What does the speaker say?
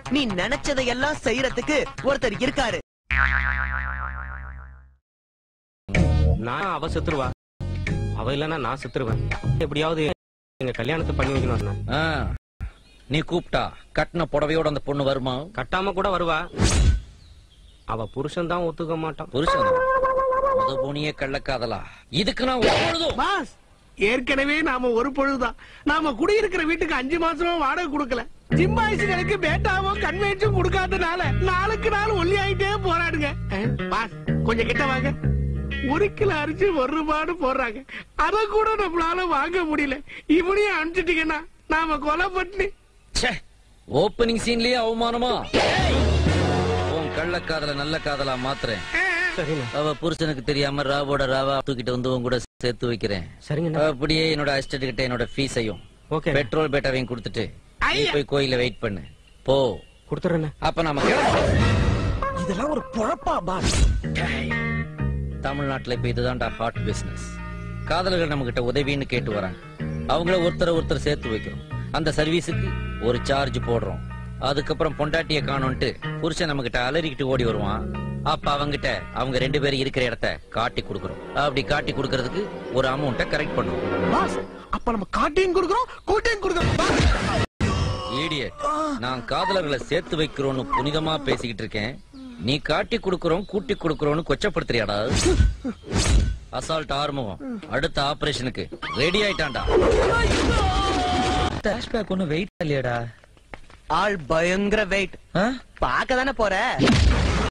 நீ நினைச்சதை எல்லாம் செய்யறதுக்கு ஒருத்தர் இருக்காரு நான் அவ செத்துருவா அவ இல்லைன்னா நான் செத்துருவேன் எப்படியாவது எங்க கல்யாணத்தை பண்ணி வைக்கணும் அண்ணா. ஆ, நீ கூப்பிட்டா கட்டின புடவையோட அந்த பொண்ணு வருமா கட்டாம கூட வருவா அவ புருஷன் தான் ஒத்துக்க மாட்டான் புருஷன் முத போனியே கள்ளக்காதலா இதுக்கு நான் ஒரு பொழுதும் பாஸ் ஏற்கனவே நாம ஒரு பொழுதுதான் நாம குடியிருக்கிற வீட்டுக்கு அஞ்சு மாசமா வாடகை கொடுக்கல சிம்பாய்ஸுகளுக்கு பேட்டாவோ கன்வென்ஷன் கொடுக்காதனால நாளுக்கு நாள் ஒல்லி ஆயிட்டே போராடுங்க அஹ், பாஸ் கொஞ்சம் கிட்ட வாங்க ஒரு கிலோ அரிசி ஒரு ரூபான்னு போடுறாங்க அத கூட நம்மளால வாங்க முடியல இவனையும் அனுப்பிச்சிட்டீங்கன்னா நாம கொலை பண்ணி ஓப்பனிங் சீன்லயே அவமானமா உன் கள்ளக்காதல நல்ல காதலா மாத்துறேன் சரிண்ணா அவ புருஷனுக்கு தெரியாம ராவோட ராவா தூக்கிட்டு வந்து உன் கூட சேர்த்து வைக்கிறேன் சரிங்கண்ணா அப்படியே என்னோட அசிஸ்டன்ட் கிட்ட என்னோட ஃபீஸையும் ஓகே பெட்ரோல் பேட்டாவையும் கொடுத்துட்டு நீ ஐயா. போய் கோயில வெயிட் பண்ணு போ கொடுத்துறேண்ணே அப்ப நாம கிளம்புறோம். இதெல்லாம் ஒரு பொழப்பா பாஸ் தமிழ்நாட்டுல இப்ப இதுதான்டா ஹாட் பிசினஸ் காதலர்கள் நம்ம கிட்ட உதவின்னு கேட்டு வராங்க அவங்கள ஒருத்தரை ஒருத்தர் சேர்த்து வைக்கிறோம் அந்த சர்வீஸுக்கு ஒரு சார்ஜ் போடுறோம் அதுக்கப்புறம் பொண்டாட்டிய காணோன்ட்டு புருஷன் நம்ம கிட்ட அலறிக்கிட்டு ஓடி வருவான் அப்ப அவங்கிட்ட அவங்க ரெண்டு பேரும் இருக்கிற இடத்த காட்டி கொடுக்கறோம் அப்படி காட்டி கொடுக்கறதுக்கு ஒரு அமௌண்ட்டை கரெக்ட் பண்ணுவோம் பாஸ் அப்ப நம்ம காட்டையும் கொடுக்குறோம் கூட்டையும் கொடுக்குறோம் பாஸ். Idiot. நான் காதலர்களை சேர்த்து வைக்கிறோம்னு புனிதமா பேசிக்கிட்டு இருக்கேன் நீ காட்டி கொடுக்கறோம் கூட்டி கொடுக்கறோம்னு கொச்சப்படுத்துறியாடா அசால்ட் ஆறுமுகம் அடுத்த ஆபரேஷனுக்கு ரெடி ஆயிட்டான்டா டேஷ்பேக் ஒன்னும் வெயிட் இல்லையாடா ஆள் பயங்கர வெயிட் ஆ? பார்க்க தானே போற